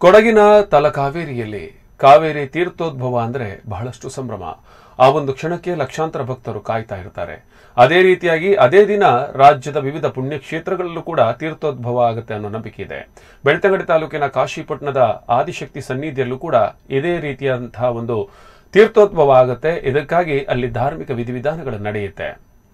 ಕೊಡಗಿನ ತಲಕಾವೇರಿಯಲ್ಲಿ ಕಾವೇರಿ ತೀರ್ಥೋದ್ಭವ ಅಂದ್ರೆ ಬಹಳಷ್ಟು ಸಂಭ್ರಮ ಆ ಒಂದು ಕ್ಷಣಕ್ಕೆ ಲಕ್ಷಾಂತರ ಭಕ್ತರು ಕಾಯ್ತಾ ಇರ್ತಾರೆ ಅದೇ ರೀತಿಯಾಗಿ ಅದೇ ದಿನ ರಾಜ್ಯದ ವಿವಿಧ ಪುಣ್ಯಕ್ಷೇತ್ರಗಳಲ್ಲೂ ಕೂಡ ತೀರ್ಥೋದ್ಭವ ಆಗುತ್ತೆ ಅನ್ನೋ ನಂಬಿಕೆ ಇದೆ ಬೆಳ್ತಂಗಡಿ ತಾಲೂಕಿನ ಕಾಶಿಪಟ್ಟಣದ ಆದಿಶಕ್ತಿ ಸನ್ನಿಧಿಯಲ್ಲೂ ಕೂಡ ಇದೇ ರೀತಿಯಾದಂತಹ ಒಂದು ತೀರ್ಥೋದ್ಭವ ಆಗುತ್ತೆ ಇದಕ್ಕಾಗಿ ಅಲ್ಲಿ ಧಾರ್ಮಿಕ ವಿಧಿವಿಧಾನಗಳು ನಡೆಯುತ್ತೆ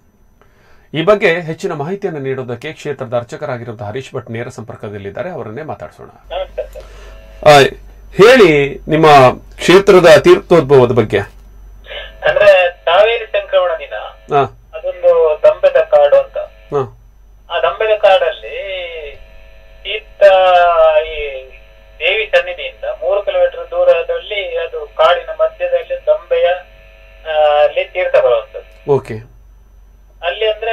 ಈ ಬಗ್ಗೆ ಹೆಚ್ಚಿನ ಮಾಹಿತಿಯನ್ನು ನೀಡೋದಕ್ಕೆ ಕ್ಷೇತ್ರದ ಅರ್ಚಕರಾಗಿರುವಂತಹ ಹರೀಶ್ ಭಟ್ ನೇರ ಸಂಪರ್ಕದಲ್ಲಿದ್ದಾರೆ ಅವರನ್ನೇ ಮಾತಾಡ್ಸೋಣ ನಮಸ್ತೆ ಸರ್ ಆ, ಹೇಳಿ ನಿಮ್ಮ ಕ್ಷೇತ್ರದ ತೀರ್ಥೋದ್ಭವದ ಬಗ್ಗೆ ಅಂದ್ರೆ ಕಾವೇರಿ ಸಂಕ್ರಮಣ ದಿನ ಆ, ಅದೊಂದು ದಂಬೆದ ಕಾಡು ಅಂತ ಆ, ಆ ದಂಬೆದ ಕಾಡಲ್ಲಿ ತೀರ್ಥ ಈ ದೇವಿ ಸನ್ನಿಧಿಯಿಂದ ಮೂರು ಕಿಲೋಮೀಟರ್ ದೂರದಲ್ಲಿ ಅದು ಕಾಡಿನ ಮಧ್ಯದಲ್ಲಿ ದಂಬೆಯ ಆ, ಅಲ್ಲಿ ತೀರ್ಥ ಬರುವಂತದ್ದು ಓಕೆ ಅಲ್ಲಿ ಅಂದ್ರೆ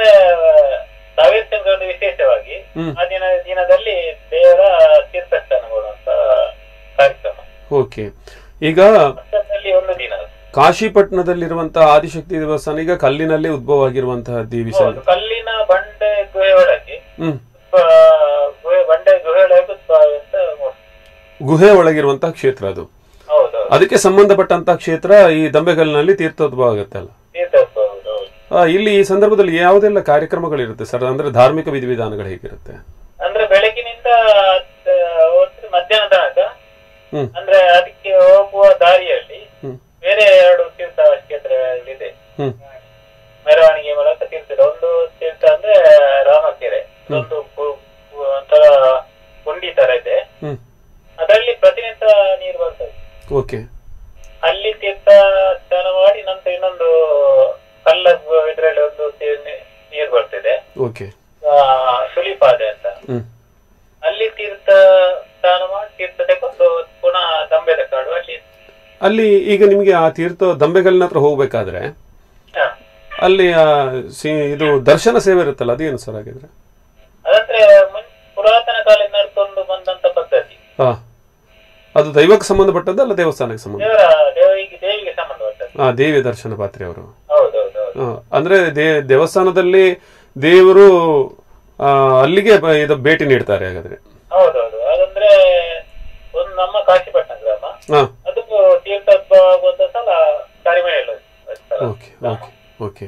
ಕಾವೇರಿ ಸಂಕ್ರಮಣ ವಿಶೇಷವಾಗಿ ಹ್ಮ್. ಆ ದಿನ ದಿನದಲ್ಲಿ ದೇವರ ತೀರ್ಥಸ್ಥಾನ ಕೊಡುವಂತ ಕಾರ್ಯಕ್ರಮ ಓಕೆ ಈಗ ವರ್ಷದಲ್ಲಿ ಒಂದು ದಿನ ಅದು. ಕಾಶಿಪಟ್ಟಣದಲ್ಲಿರುವಂತಹ ಆದಿಶಕ್ತಿ ದೇವಸ್ಥಾನ ಈಗ ಕಲ್ಲಿನಲ್ಲಿ ಉದ್ಭವ ಆಗಿರುವಂತಹ ದೇವಿ ಹೌದು, ಸನ್ನಿಧಿ ಕಲ್ಲಿನ ಬಂಡೆ ಗುಹೆ ಒಳಗೆ ಹ್ಮ್ ಆ, ಗುಹೆ ಬಂಡೆ ಗುಹೆ ಒಳಗೆ ಉತ್ಸವ ಅಂತ ಮೂರ್ತಿ. ಗುಹೆ ಒಳಗಿರುವಂತಹ ಕ್ಷೇತ್ರ ಅದು ಹೌದು ಅದಕ್ಕೆ ಸಂಬಂಧಪಟ್ಟಂತಹ ಕ್ಷೇತ್ರ ಈ ದಂಬೆಗಲ್ಲಿನಲ್ಲಿ ತೀರ್ಥೋದ್ಭವ ಆಗುತ್ತೆ ಅಲ್ಲ ತೀರ್ಥೋತ್ಸವ ಹೌದು ಹೌದು. ಆ, ಇಲ್ಲಿ ಈ ಸಂದರ್ಭದಲ್ಲಿ ಯಾವುದೆಲ್ಲ ಕಾರ್ಯಕ್ರಮಗಳಿರುತ್ತೆ ಸರ್ ಅಂದ್ರೆ ಧಾರ್ಮಿಕ ವಿಧಿವಿಧಾನಗಳು ಹೇಗಿರುತ್ತೆ ಅಂದ್ರೆ ಬೆಳಗಿನಿಂದ ಆ, ಹೊತ್ತು ಮಧ್ಯಾಹ್ನ ತನಕ ಹ್ಮ್ ಅಂದ್ರೆ ಅದಕ್ಕೆ ಹೋಗುವ ದಾರಿಯಲ್ಲಿ ಹ್ಮ್ ಬೇರೆ ಎರಡು ತೀರ್ಥ ಕ್ಷೇತ್ರಗಳಿದೆ ಹ್ಮ್ ಮೆರವಣಿಗೆ ಮೂಲಕ ತೀರ್ಥ ಇದೆ. ಒಂದು ತೀರ್ಥ ಅಂದ್ರೆ ರಾಮಕೆರೆ ಒಂದು ಗು- ಗು- ಒಂಥರ ಗುಂಡಿ ತರ ಇದೆ ಹ್ಮ್ ಅದರಲ್ಲಿ ಪ್ರತಿನಿತ್ಯ ನೀರು ಬರ್ತದೆ ಓಕೆ ಅಲ್ಲಿ ತೀರ್ಥ ಸ್ನಾನ ಮಾಡಿ ನಂತರ ಇನ್ನೊಂದು ಕಲ್ಲ ಇದರಲ್ಲಿ ಒಂದು ತೀರ್- ನೀ- ನೀರು ಬರ್ತಿದೆ ಓಕೆ ಆ, ಸುಲಿಪಾದೆ ಅಂತ ಹ್ಮ್ ಅಲ್ಲಿ ತೀರ್ಥ ಸ್ನಾನ ಮಾಡಿ ತೀರ್ಥ ತಗೊಂಡು ಪುನಃ ದಂಬೆದ ಕಾಡು ಅಲ್ಲಿ ಅಲ್ಲಿ ಈಗ ನಿಮಗೆ ಆ ತೀರ್ಥ ದಂಬೆಗಲ್ಲಿನ ಹತ್ರ ಹೋಗ್ಬೇಕಾದ್ರೆ ಹ. ಅಲ್ಲಿ ಆ, ಸಿ- ಇದು ದರ್ಶನ ಸೇವೆ ಇರುತ್ತಲ್ಲ ಅದೇನು ಸರ್ ಹಾಗಿದ್ರೆ ಅದಂದ್ರೆ ಮುನ್ ಪುರಾತನ ಕಾಲದಿಂದ ನಡ್ಕೊಂಡು ಬಂದಂತ ಪದ್ಧತಿ ಹಾ ಅದು ದೈವಕ್ಕೆ ಸಂಬಂಧಪಟ್ಟದ್ದು ಅಲ್ಲ ದೇವಸ್ಥಾನಕ್ಕೆ ಸಂಬಂಧ ದೇವರ ದೇವಿಗೆ ದೇವಿಗೆ ಸಂಬಂಧಪಟ್ಟದ್ದು ಆ ದೇವಿ ದರ್ಶನ ಪಾತ್ರೆ ಅವರು ಹೌದೌದು ಹೌದು ಆ, ಅಂದ್ರೆ ದೇ ದೇವಸ್ಥಾನದಲ್ಲಿ ದೇವರು ಆ, ಅಲ್ಲಿಗೆ ಬ- ಇದು ಭೇಟಿ ನೀಡ್ತಾರೆ ಹಾಗಾದ್ರೆ ಹೌದೌದು ಅದಂದ್ರೆ ಒಂದು ನಮ್ಮ ಕಾಶಿಪಟ್ಟಣ ಗ್ರಾಮ ಹಾ ಅದು ತೀರ್ಥೋತ್ಸವ ಆಗುವಂತ ಸಲ ಕಡಿಮೆ ಹೇಳೋದು ಸ್ಥಳ. ಓಕೆ ಓಕೆ ಓಕೆ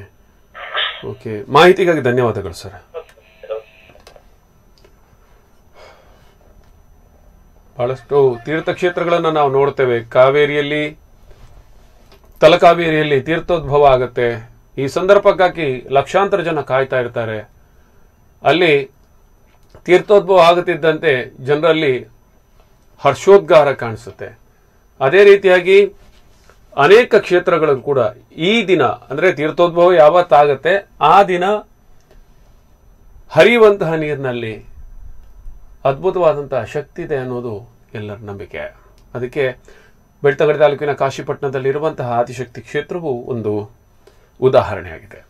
ಓಕೆ ಮಾಹಿತಿಗಾಗಿ ಧನ್ಯವಾದಗಳು ಸರ್ ಓಕೆ, ಓಕೆ. ಬಹಳಷ್ಟು ತೀರ್ಥಕ್ಷೇತ್ರಗಳನ್ನು ನಾವು ನೋಡ್ತೇವೆ ಕಾವೇರಿಯಲ್ಲಿ ತಲಕಾವೇರಿಯಲ್ಲಿ ತೀರ್ಥೋದ್ಭವ ಆಗುತ್ತೆ ಈ ಸಂದರ್ಭಕ್ಕಾಗಿ ಲಕ್ಷಾಂತರ ಜನ ಕಾಯ್ತಾ ಇರ್ತಾರೆ ಅಲ್ಲಿ ತೀರ್ಥೋದ್ಭವ ಆಗುತ್ತಿದ್ದಂತೆ ಜನರಲ್ಲಿ ಹರ್ಷೋದ್ಗಾರ ಕಾಣಿಸುತ್ತೆ ಅದೇ ರೀತಿಯಾಗಿ ಅನೇಕ ಕ್ಷೇತ್ರಗಳು ಕೂಡ ಈ ದಿನ ಅಂದ್ರೆ ತೀರ್ಥೋದ್ಭವ ಯಾವತ್ತಾಗತ್ತೆ ಆ ದಿನ ಹರಿಯುವಂತಹ ನೀರಿನಲ್ಲಿ ಅದ್ಭುತವಾದಂತಹ ಶಕ್ತಿ ಇದೆ ಅನ್ನೋದು ಎಲ್ಲರ ನಂಬಿಕೆ ಅದಕ್ಕೆ ಬೆಳ್ತಗಡಿ ತಾಲೂಕಿನ ಕಾಶಿಪಟ್ಟಣದಲ್ಲಿರುವಂತಹ ಆದಿಶಕ್ತಿ ಕ್ಷೇತ್ರವು ಒಂದು ಉದಾಹರಣೆಯಾಗಿದೆ